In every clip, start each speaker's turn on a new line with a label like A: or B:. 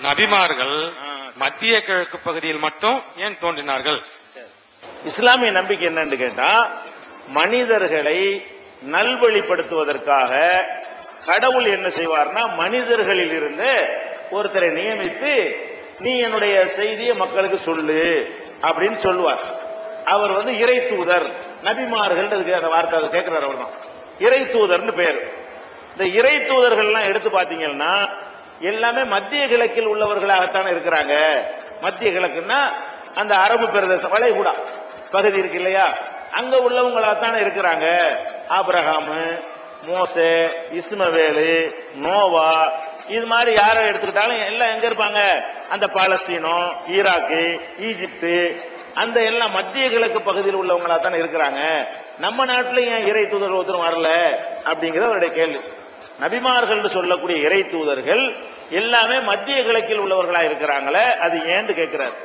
A: நபிமார்கள்
B: ஆ.
A: மத்திய கிழக்கு பகுதியில் மட்டும் ஏன் தோன்றினார்கள்
B: இஸ்லாமிய நம்பிக்கை என்னன்னு கேட்டா மனிதர்களை நல்வழிப்படுத்துவதற்காக கடவுள் என்ன செய்வார்னா மனிதர்களில் இருந்து ஒருத்தரை நியமித்து நீ என்னுடைய செய்தியை மக்களுக்கு சொல்லு அப்படின்னு சொல்லுவார் அவர் வந்து இறை தூதர் நபிமார்கள் அதுக்கு அந்த வார்த்தை அதை கேட்கிறார் அவர் தான் இறை தூதர்னு பேர் இந்த இறை தூதர்கள்லாம் எடுத்து பாத்தீங்கன்னா எல்லாமே மத்திய கிழக்கில் உள்ளவர்களாகத்தானே இருக்கிறாங்க மத்திய கிழக்குன்னா அந்த அரபு பிரதேசம் வளைகுடா பகுதி இருக்கு இல்லையா அங்க உள்ளவங்களாகத்தானே இருக்கிறாங்க ஆபிரகாமு மோசே இஸ்மவேலு நோவா இது மாதிரி யாரை எடுத்துக்கிட்டாலும் எல்லாம் எங்க இருப்பாங்க அந்த பாலஸ்தீனம் ஈராக்கு ஈஜிப்து அந்த எல்லாம் மத்திய கிழக்கு பகுதியில் உள்ளவங்களா தானே இருக்கிறாங்க நம்ம நாட்டுல ஏன் இறை தூதர் ஒருத்தரும் வரல அப்படிங்கிறது அவருடைய கேள்வி நபிமார்கள் சொல்லக்கூடிய இறை தூதர்கள் எல்லாமே மத்திய கிழக்கில் உள்ளவர்களா இருக்கிறாங்களே அது ஏன்னு கேட்கிறார்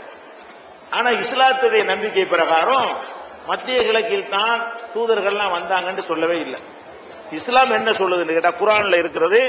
B: ஆனா இஸ்லாத்துடைய நம்பிக்கை பிரகாரம் மத்திய கிழக்கில் தான் தூதர்கள்லாம் வந்தாங்கன்னு சொல்லவே இல்லை இஸ்லாம் என்ன சொல்லுதுன்னு கேட்டா குரான்ல இருக்கிறது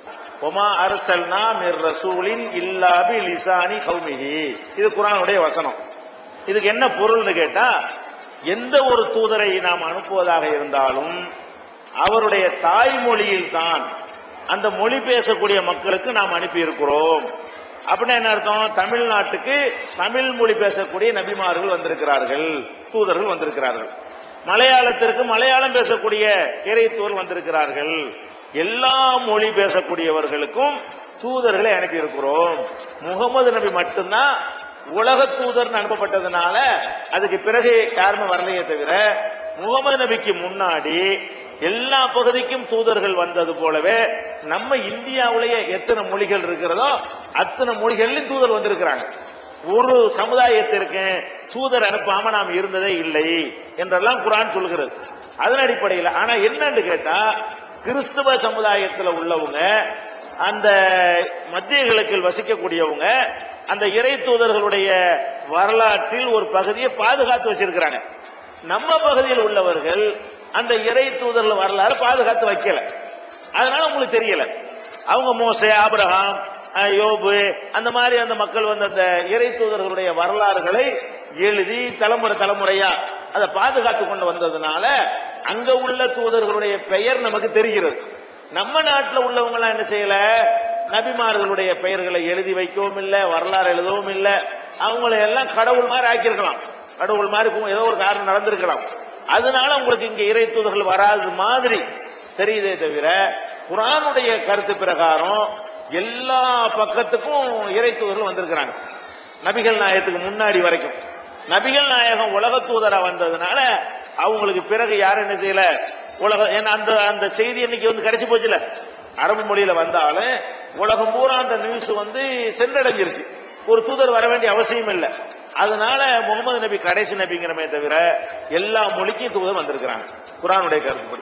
B: ஒமா அரசல்னா மிர் ரசூலின் இல்லாபி லிசானி கௌமிஹி இது குரானுடைய வசனம் இதுக்கு என்ன பொருள்னு கேட்டா எந்த ஒரு தூதரை நாம் அனுப்புவதாக இருந்தாலும் அவருடைய தாய்மொழியில் தான் அந்த மொழி பேசக்கூடிய மக்களுக்கு நாம் அனுப்பி இருக்கிறோம் அப்படின்னா என்ன அர்த்தம் தமிழ்நாட்டுக்கு தமிழ் மொழி பேசக்கூடிய நபிமார்கள் வந்திருக்கிறார்கள் தூதர்கள் வந்திருக்கிறார்கள் மலையாளத்திற்கு மலையாளம் பேசக்கூடிய இறைத்தூர் வந்திருக்கிறார்கள் எல்லா மொழி பேசக்கூடியவர்களுக்கும் தூதர்களை அனுப்பி இருக்கிறோம் முகமது நபி மட்டும்தான் உலக தூதர் அனுப்பப்பட்டதுனால அதுக்கு பிறகு யாருமே வரலையே தவிர முகமது நபிக்கு முன்னாடி எல்லா பகுதிக்கும் தூதர்கள் வந்தது போலவே நம்ம இந்தியாவிலேயே எத்தனை மொழிகள் இருக்கிறதோ அத்தனை மொழிகள்லயும் தூதர் வந்திருக்கிறாங்க ஒரு சமுதாயத்திற்கு தூதர் அனுப்பாம நாம் இருந்ததே இல்லை என்றெல்லாம் குரான் சொல்கிறது அதன் அடிப்படையில் ஆனா என்னன்னு கேட்டா கிறிஸ்துவ சமுதாயத்தில் உள்ளவங்க அந்த மத்திய கிழக்கில் வசிக்கக்கூடியவங்க அந்த இறை தூதர்களுடைய வரலாற்றில் ஒரு பகுதியை பாதுகாத்து வச்சிருக்கிறாங்க நம்ம பகுதியில் உள்ளவர்கள் அந்த இறை தூதர்கள் வரலாறு பாதுகாத்து வைக்கல அதனால உங்களுக்கு தெரியல அவங்க மோசே ஆபிரகாம் அஹ், யோபு அந்த மாதிரி அந்த மக்கள் வந்து அந்த இறை தூதர்களுடைய வரலாறுகளை எழுதி தலைமுறை தலைமுறையா அதை பாதுகாத்து கொண்டு வந்ததுனால அங்க உள்ள தூதர்களுடைய பெயர் நமக்கு தெரிகிறது நம்ம நாட்டில் உள்ளவங்க எல்லாம் என்ன செய்யல நபிமார்களுடைய பெயர்களை எழுதி வைக்கவும் இல்லை வரலாறு எழுதவும் இல்லை அவங்களை எல்லாம் கடவுள் மாதிரி ஆக்கியிருக்கலாம் கடவுள் மாதிரி கு- ஏதோ ஒரு காரணம் நடந்திருக்கலாம் அதனால உங்களுக்கு இங்க இறை தூதர்கள் வராது மாதிரி தெரியுதே தவிர குரானுடைய கருத்து பிரகாரம் எல்லா பக்கத்துக்கும் இறை தூதர்கள் வந்திருக்கிறாங்க நபிகள் நாயகத்துக்கு முன்னாடி வரைக்கும் நபிகள் நாயகம் உலக தூதரா வந்ததுனால அவங்களுக்கு பிறகு யாரும் என்ன செய்யல உலக ஏன்னா அந்த அந்த செய்தி இன்னைக்கு வந்து கிடைச்சு போச்சுல அரபு மொழியில வந்தாலும் உலகம் பூரா அந்த நியூஸ் வந்து சென்றடைஞ்சிருச்சு ஒரு தூதர் வர வேண்டிய அவசியம் இல்லை அதனால முகமது நபி கடைசி நபிங்கிறமே தவிர எல்லா மொழிக்கும் தூதர் வந்திருக்கிறாங்க குரானுடைய கருத்துப்படி